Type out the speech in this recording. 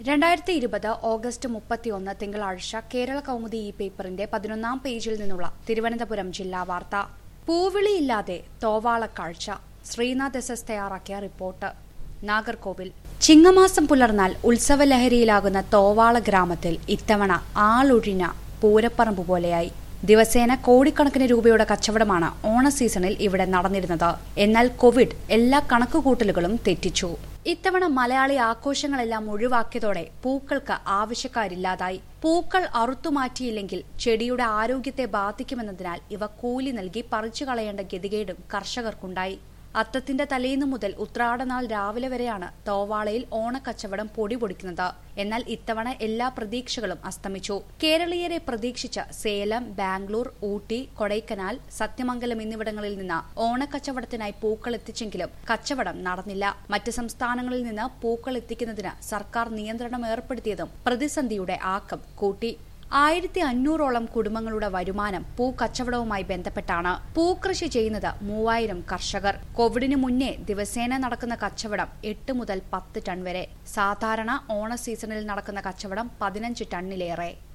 രണ്ടായിരത്തി ഇരുപത് ഓഗസ്റ്റ് മുപ്പത്തിയൊന്ന് തിങ്കളാഴ്ച കേരള കൗമുദി ഈ പേപ്പറിന്റെ പതിനൊന്നാം പേജിൽ നിന്നുള്ള തിരുവനന്തപുരം ജില്ലാ വാർത്ത പൂവിളിയില്ലാതെ തോവാളക്കാഴ്ച ശ്രീനാഥ് എസ് എസ് തയ്യാറാക്കിയ റിപ്പോർട്ട് നാഗർകോവിൽ ചിങ്ങമാസം പുലർന്നാൽ ഉത്സവലഹരിയിലാകുന്ന തോവാള ഗ്രാമത്തിൽ ഇത്തവണ ആളൊഴിഞ്ഞ പൂരപ്പറമ്പ് പോലെയായി ദിവസേന കോടിക്കണക്കിന് രൂപയുടെ കച്ചവടമാണ് ഓണ സീസണിൽ ഇവിടെ നടന്നിരുന്നത് എന്നാൽ കോവിഡ് എല്ലാ കണക്കുകൂട്ടലുകളും തെറ്റിച്ചു ഇത്തവണ മലയാളി ആഘോഷങ്ങളെല്ലാം ഒഴിവാക്കിയതോടെ പൂക്കൾക്ക് ആവശ്യക്കാരില്ലാതായി പൂക്കൾ അറുത്തുമാറ്റിയില്ലെങ്കിൽ ചെടിയുടെ ആരോഗ്യത്തെ ബാധിക്കുമെന്നതിനാൽ ഇവ കൂലി നൽകി പറിച്ചു കളയേണ്ട ഗതികേടും കർഷകർക്കുണ്ടായി അത്തത്തിന്റെ തലേന്നു മുതൽ ഉത്രാടനാൾ രാവിലെ വരെയാണ് തോവാളയിൽ ഓണക്കച്ചവടം പൊടി പൊടിക്കുന്നത് എന്നാൽ ഇത്തവണ എല്ലാ പ്രതീക്ഷകളും അസ്തമിച്ചു കേരളീയരെ പ്രതീക്ഷിച്ച സേലം ബാംഗ്ലൂർ ഊട്ടി കൊടൈക്കനാൽ സത്യമംഗലം എന്നിവിടങ്ങളിൽ നിന്ന് ഓണക്കച്ചവടത്തിനായി പൂക്കൾ എത്തിച്ചെങ്കിലും കച്ചവടം നടന്നില്ല മറ്റ് സംസ്ഥാനങ്ങളിൽ നിന്ന് പൂക്കൾ എത്തിക്കുന്നതിന് സർക്കാർ നിയന്ത്രണം ഏർപ്പെടുത്തിയതും പ്രതിസന്ധിയുടെ ആക്കം കൂട്ടി ആയിരത്തി അഞ്ഞൂറോളം കുടുംബങ്ങളുടെ വരുമാനം പൂ കച്ചവടവുമായി ബന്ധപ്പെട്ടാണ് പൂക്കൃഷി ചെയ്യുന്നത് മൂവായിരം കർഷകർ കോവിഡിന് മുന്നേ ദിവസേന നടക്കുന്ന കച്ചവടം എട്ട് മുതൽ പത്ത് ടൺ വരെ സാധാരണ ഓണ സീസണിൽ നടക്കുന്ന കച്ചവടം പതിനഞ്ച് ടണ്ണിലേറെ